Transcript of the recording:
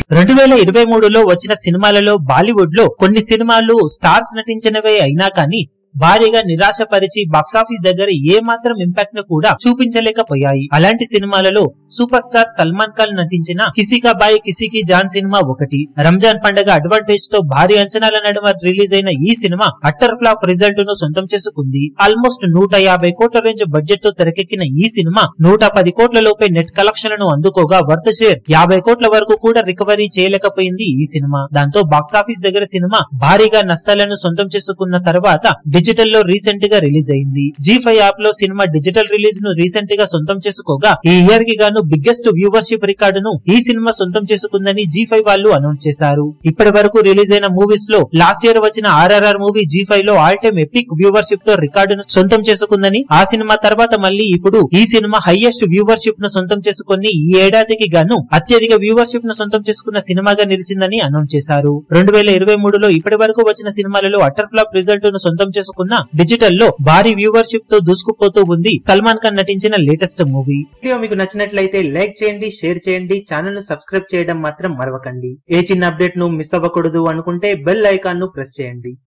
రెండు వేల ఇరవై మూడులో వచ్చిన సినిమాలలో బాలీవుడ్ లో కొన్ని సినిమాలు స్టార్స్ నటించినవే అయినా కానీ భారీగా నిరాశపరిచి బాక్సాఫీస్ దగ్గర ఏ మాత్రం ఇంపాక్ట్ ను కూడా చూపించలేకపోయాయి అలాంటి సినిమాలలో సూపర్ స్టార్ సల్మాన్ ఖాన్ నటించిన కిసికా బాయ్ కిసికి జాన్ సినిమా ఒకటి రంజాన్ పండగ అడ్వాంటేజ్ తో భారీ అంచనాల నడుమ రిలీజ్ అయిన ఈ సినిమా అట్టర్ ఫ్లాప్ రిజల్ట్ ను సొంతం చేసుకుంది ఆల్మోస్ట్ నూట యాభై కోట్ల రేంజ్ బడ్జెట్ తో తెరకెక్కిన ఈ సినిమా నూట పది కోట్ల లోపే నెట్ కలెక్షన్లను అందుకోగా వర్త్ షేర్ యాభై కోట్ల వరకు కూడా రికవరీ చేయలేకపోయింది ఈ సినిమా దాంతో బాక్సాఫీస్ దగ్గర సినిమా భారీగా నష్టాలను సొంతం చేసుకున్న తర్వాత డిజిటల్ లో రీసెంట్ గా రిలీజ్ అయింది జీ ఫైవ్ యాప్ లో సినిమా డిజిటల్ రిలీజ్ ను రీసెంట్ గా సొంతం చేసుకోగా ఈ ఇయర్ కి గాను బిగ్గెస్ట్ వ్యూవర్షిప్ రికార్డును ఈ సినిమా సొంతం చేసుకుందని జీ ఫైవ్ వాళ్ళు అనౌన్స్ చేశారు ఇప్పటి వరకు రిలీజ్ అయిన మూవీస్ లో లాస్ట్ ఇయర్ వచ్చిన ఆర్ఆర్ఆర్ మూవీ జీ ఫైవ్ లో ఆల్ టైమ్ ఎపిక్ వ్యూవర్షిప్ తో రికార్డును సొంతం చేసుకుందని ఆ సినిమా తర్వాత మళ్ళీ ఇప్పుడు ఈ సినిమా హైయెస్ట్ వ్యూవర్షిప్ ను సొంతం చేసుకుని ఈ ఏడాదికి గాను అత్యధిక వ్యూవర్షిప్ ను సొంతం చేసుకున్న సినిమాగా నిలిచిందని అనౌన్స్ చేశారు రెండు వేల ఇరవై మూడులో ఇప్పటి వరకు వచ్చిన సినిమాలలో అటర్ ఫ్లాప్ రిజల్ట్ ను సొంతం చేసుకున్న డిజిటల్ లో భారీ వ్యూవర్షిప్ తో దూసుకుపోతూ ఉంది సల్మాన్ ఖాన్ నటించిన లేటెస్ట్ మూవీ వీడియో మీకు నచ్చినట్లయితే లైక్ చేయండి షేర్ చేయండి ఛానల్ ను సబ్స్క్రైబ్ చేయడం మాత్రం మరవకండి ఏ చిన్న అప్డేట్ ను మిస్ అవ్వకూడదు అనుకుంటే బెల్ ఐకాన్ ను ప్రెస్ చేయండి